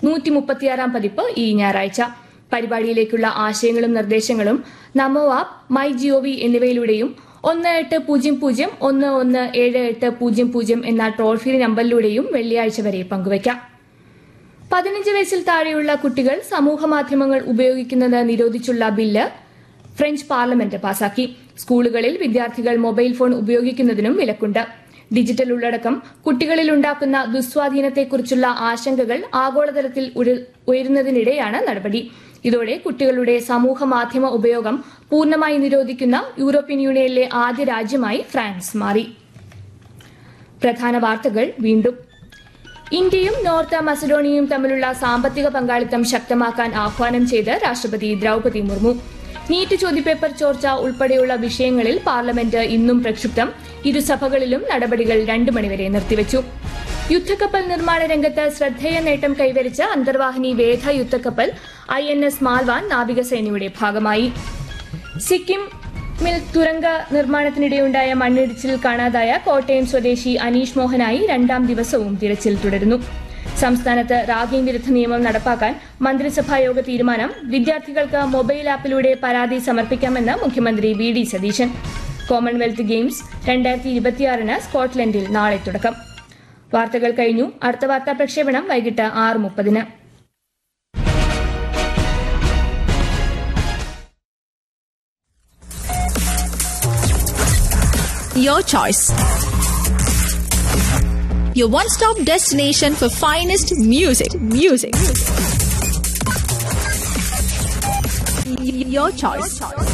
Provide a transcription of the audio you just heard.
നൂറ്റി മുപ്പത്തിയാറാം പതിപ്പ് ഈ ഞായറാഴ്ച പരിപാടിയിലേക്കുള്ള ആശയങ്ങളും നിർദ്ദേശങ്ങളും നമോ ആപ്പ് മൈ ജിഒവി എന്നിവയിലൂടെയും ഒന്ന് എട്ട് പൂജ്യം പൂജ്യം ഒന്ന് ഒന്ന് ഏഴ് എട്ട് പൂജ്യം പൂജ്യം എന്ന ടോൾ ഫ്രീ നമ്പറിലൂടെയും വെള്ളിയാഴ്ച വരെ പങ്കുവയ്ക്കാം പതിനഞ്ച് വയസ്സിൽ താഴെയുള്ള കുട്ടികൾ സമൂഹ മാധ്യമങ്ങൾ ഉപയോഗിക്കുന്നത് നിരോധിച്ചുള്ള ബില്ല് ഫ്രഞ്ച് പാർലമെന്റ് പാസാക്കി സ്കൂളുകളിൽ വിദ്യാർത്ഥികൾ മൊബൈൽ ഫോൺ ഉപയോഗിക്കുന്നതിനും വിലക്കുണ്ട് ഡിജിറ്റൽ ഉള്ളടക്കം കുട്ടികളിൽ ഉണ്ടാക്കുന്ന ദുസ്വാധീനത്തെക്കുറിച്ചുള്ള ആശങ്കകൾ ആഗോളതലത്തിൽ ഉര- ഉയരുന്നതിനിടെയാണ് നടപടി ഇതോടെ കുട്ടികളുടെ സമൂഹ മാധ്യമ ഉപയോഗം പൂർണ്ണമായി നിരോധിക്കുന്ന യൂറോപ്യൻ യൂണിയനിലെ ആദ്യ രാജ്യമായി ഫ്രാൻസ് മാറി പ്രധാന വാർത്തകൾ വീണ്ടും ഇന്ത്യയും നോർത്ത് മസഡോണിയയും തമ്മിലുള്ള സാമ്പത്തിക പങ്കാളിത്തം ശക്തമാക്കാൻ ആഹ്വാനം ചെയ്ത് രാഷ്ട്രപതി ദ്രൗപതി മുർമു നീറ്റ് ചോദ്യപേപ്പർ ചോർച്ച ഉൾപ്പെടെയുള്ള വിഷയങ്ങളിൽ പാർലമെന്റ് ഇന്നും പ്രക്ഷുബ്ധം ഇരുസഭകളിലും നടപടികൾ രണ്ടു മണിവരെ നിർത്തിവച്ചു യുദ്ധക്കപ്പൽ നിർമ്മാണ രംഗത്ത് ശ്രദ്ധേയ നേട്ടം കൈവരിച്ച അന്തർവാഹിനി വേധ യുദ്ധക്കപ്പൽ ഐ എൻ എസ് മാൽവാൻ നാവികസേനയുടെ ഭാഗമായി സിക്കിമിൽ തുരങ്ക നിർമ്മാണത്തിനിടെയുണ്ടായ മണ്ണിടിച്ചിൽ കാണാതായ കോട്ടയം സ്വദേശി അനീഷ് മോഹനായി രണ്ടാം ദിവസവും തിരച്ചിൽ തുടരുന്നു സംസ്ഥാനത്ത് റാഗിംഗ് വിരുദ്ധ നിയമം നടപ്പാക്കാൻ മന്ത്രിസഭാ യോഗ തീരുമാനം വിദ്യാർത്ഥികൾക്ക് മൊബൈൽ ആപ്പിലൂടെ പരാതി സമർപ്പിക്കാമെന്ന് മുഖ്യമന്ത്രി V D Satheesan Commonwealth Games രണ്ടായിരത്തി ഇരുപത്തിയാറിന് സ്കോട്ട്ലൻഡിൽ നാളെ തുടക്കം വാർത്തകൾ കഴിഞ്ഞു അടുത്ത വാർത്താ പ്രക്ഷേപണം വൈകിട്ട് ആറ് മുപ്പതിന് Your choice. Your one-stop destination for finest music. Music. Your choice.